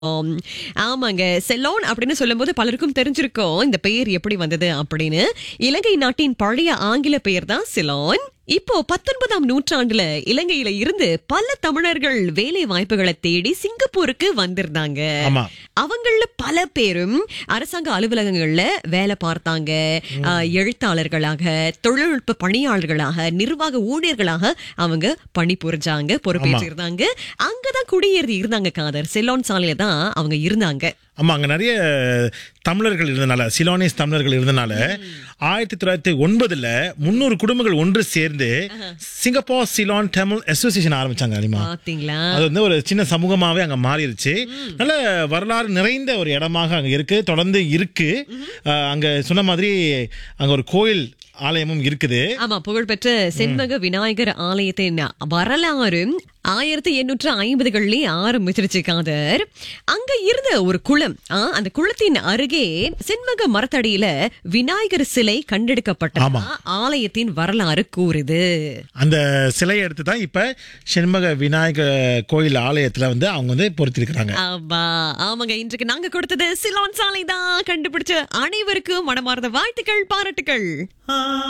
ஆம். ஆமாங்க செலோன் அப்படின்னு சொல்லும்போது பலருக்கும் தெரிஞ்சிருக்கும் இந்த பெயர் எப்படி வந்தது அப்படின்னு இலங்கை நாட்டின் பழைய ஆங்கில பெயர் தான் சிலோன் இப்போ பத்தொன்பதாம் நூற்றாண்டுல இலங்கையில இருந்து பல தமிழர்கள் வேலை வாய்ப்புகளை தேடி சிங்கப்பூருக்கு வந்திருந்தாங்க ஆமா அவங்கள பல பேரும் அரசாங்க அலுவலகங்கள்ல வேலை பார்த்தாங்க ஆஹ், எழுத்தாளர்களாக தொழில்நுட்ப பணியாளர்களாக நிர்வாக ஊழியர்களாக அவங்க பணி புரிஞ்சாங்க பொறுப்பேற்றிருந்தாங்க அங்கதான் குடியேறி இருந்தாங்க காதர் செல்லோன் சாலையில தான் அவங்க இருந்தாங்க ஆமா அங்க நிறைய தமிழர்கள் இருந்தனால சிலோனேஸ் தமிழர்கள் இருந்தனால ஆயிரத்தி தொள்ளாயிரத்தி ஒன்பதுல முன்னூறு குடும்பங்கள் ஒன்று சேர்ந்து சிங்கப்பூர் சிலோன் தமிழ் அசோசியேஷன் ஆரம்பிச்சாங்க அனிமா பாத்தீங்களா அது வந்து ஒரு சின்ன சமூகமாவே அங்க மாறிடுச்சு நல்ல வரலாறு நிறைந்த ஒரு இடமாக அங்க இருக்கு தொடர்ந்து இருக்கு அஹ், அங்க சொன்ன மாதிரி அங்க ஒரு கோயில் ஆலயமும் இருக்குது ஆமா புகழ்பெற்ற செண்பக விநாயகர் ஆலயத்தின் வரலாறு ஆயிரத்தி எண்ணூற்று ஐம்பதுகள்லயே ஆரம்பிச்சிருச்சு காதர் அங்க இருந்த ஒரு குளம் ஆ, அந்த குளத்தின் அருகே செண்பக மரத்தடியில விநாயகர் சிலை கண்டெடுக்கப்பட்டதா ஆலயத்தின் வரலாறு கூறுது அந்த சிலையை எடுத்து தான் இப்ப செண்பக விநாயக கோயில் ஆலயத்துல வந்து அவங்க வந்து பொறுத்திருக்கிறாங்க ஆமா ஆமாங்க இன்றைக்கு நாங்க கொடுத்தது சிலோன் சாலை தான் கண்டுபிடிச்ச அனைவருக்கும் மனமார்ந்த வாழ்த்துக்கள் பாராட்டுகள்